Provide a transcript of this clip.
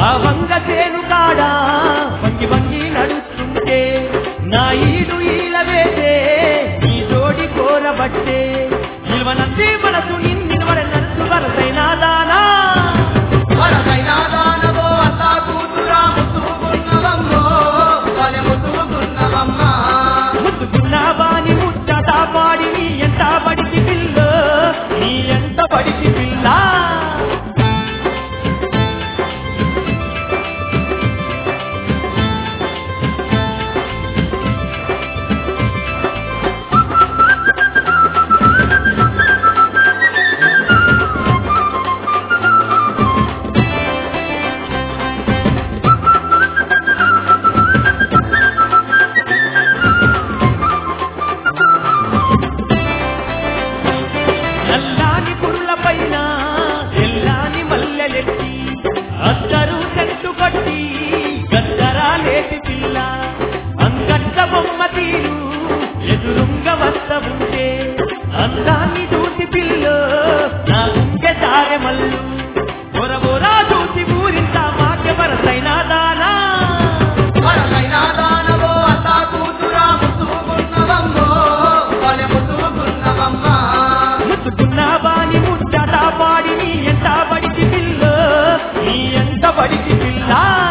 ఆ వంగ చేను కాడా వంగి వంగి నడుస్తుంటే నా ఈడు ఈల వేసే నీ జోడి కోరబట్టే ఇల్వనంతే మనసు నిన్ను నన్ను వరసైనా దానా వరదైనా దానవో అత్త కూతురా ముసుగున్నవమ్మో వలె ముసుగున్నవమ్మా ముద్దుకున్నావా నీ ముచ్చట పాడి నీ ఎంత పడిచి పిల్ల నీ ఎంత పడిచి పిల్ల నల్లాని పురుల పైన ఎల్లాని మల్లెలెట్టి అద్దరు చెట్టు కట్టి గద్దరా లేటి పిల్ల అంగట్ట బొమ్మ తీరు ఎదురుంగ వస్త ఉంటే అందాన్ని చూసి పిల్ల నా గుండె దారె మల్లు బొరబొరా చూసి ఊరింత మాకె వరసైనా దానా వరదైనా దానవో అత్త కూతురా ముసుగున్నవమ్మో వలె ముసుగున్నవమ్మా ముద్దుకున్నావా నీ ముచ్చట పాడి నీ ఎంత పడిచి పిల్ల నీ ఎంత పడిచి పిల్ల